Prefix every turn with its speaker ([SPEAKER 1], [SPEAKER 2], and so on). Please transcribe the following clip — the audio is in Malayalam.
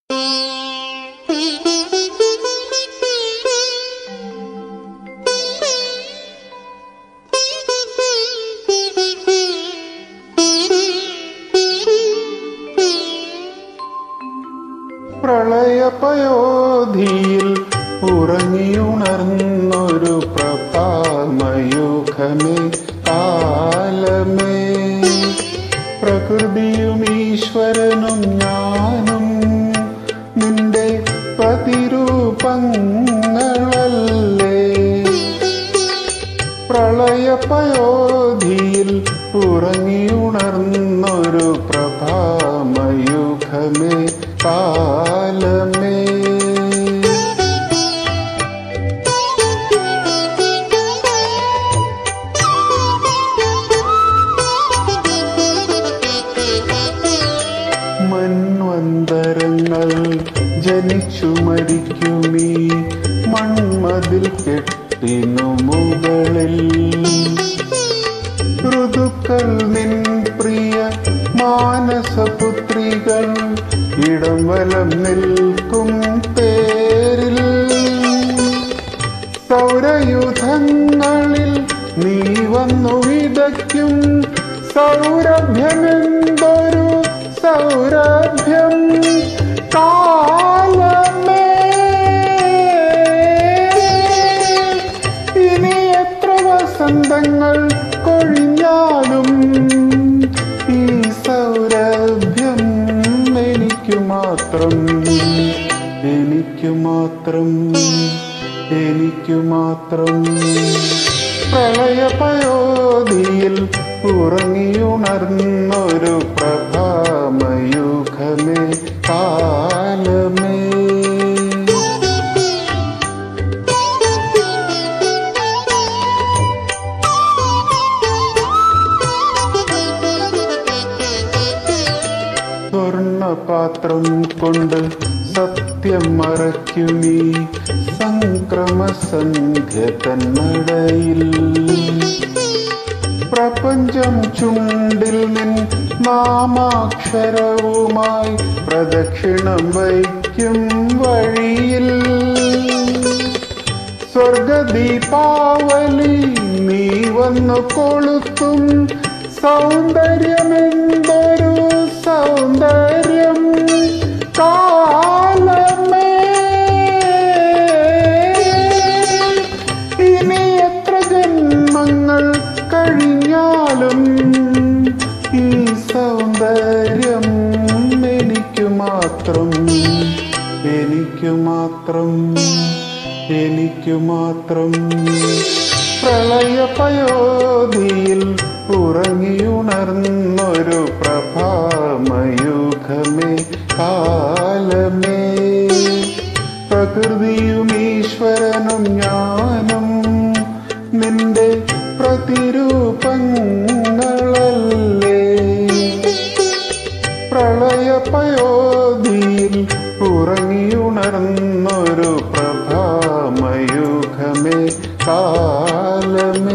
[SPEAKER 1] പ്രളയപയോധിയിൽ ഉറങ്ങിയുണർന്നൊരു പ്രഭാമയൂഖമേ കാലമേ പ്രകൃതിയും ഈശ്വരനും ഞാനും നിന്റെ പ്രതിരൂപങ്ങളല്ലേ പ്രളയപയോധിയിൽ ഉറങ്ങിയുണർന്നൊരു പ്രഭാമയൂഖമേ കാലമേ മൺവന്തരങ്ങൾ ജനിച്ചു മരിക്കുമീ മൺമതിൽ കെട്ടിനു മുകളിൽ ഋതുക്കൾ നിൻ പ്രിയ മാനസപുത്രികൾ ഇടം വലം നിൽക്കും പേരിൽ സൗരയുധങ്ങളിൽ നീ വന്നു വിതയ്ക്കും സൗരഭ്യമെന്തൊരു സൗരഭ്യം കാലമേ ഇനി എത്ര വസന്തങ്ങൾ കൊഴിഞ്ഞാലും ഈ സൗരഭ്യം എനിക്കു മാത്രം എനിക്കു മാത്രം എനിക്കു മാത്രം പ്രളയപയോധിയിൽ ഉറങ്ങിയുണർന്നൊരു പ്രഭാമയൂഖമേ കാലമേ സ്വർണപാത്രം കൊണ്ട് സത്യം മറയ്ക്കുമീ സംക്രമസന്ധ്യ തന്നടയിൽ പ്രപഞ്ചം ചുണ്ടിൽ നിൻ നാമാക്ഷരവുമായി പ്രദക്ഷിണം വയ്ക്കും വഴിയിൽ സ്വർഗദീപാവലി നീ വന്നു കൊളുത്തും സൗന്ദര്യമെന്തൊരു സൗന്ദര്യം കാലമേ ഇനി എത്ര ജന്മങ്ങൾ കഴിഞ്ഞാലും ഈ സൗന്ദര്യം എനിക്കു മാത്രം എനിക്കു മാത്രം എനിക്കു മാത്രം പ്രളയപയോധിയിൽ ഉറങ്ങിയുണർന്നൊരു പ്രഭാമയൂഖമേ കാലമേ പ്രകൃതിയും ഈശ്വരനും ഞാനും നിന്റെ പ്രതിരൂപങ്ങളല്ലേ പ്രളയപയോധിയിൽ ഉറങ്ങിയുണർന്നൊരു പ്രഭാമയൂഖമേ കാലമേ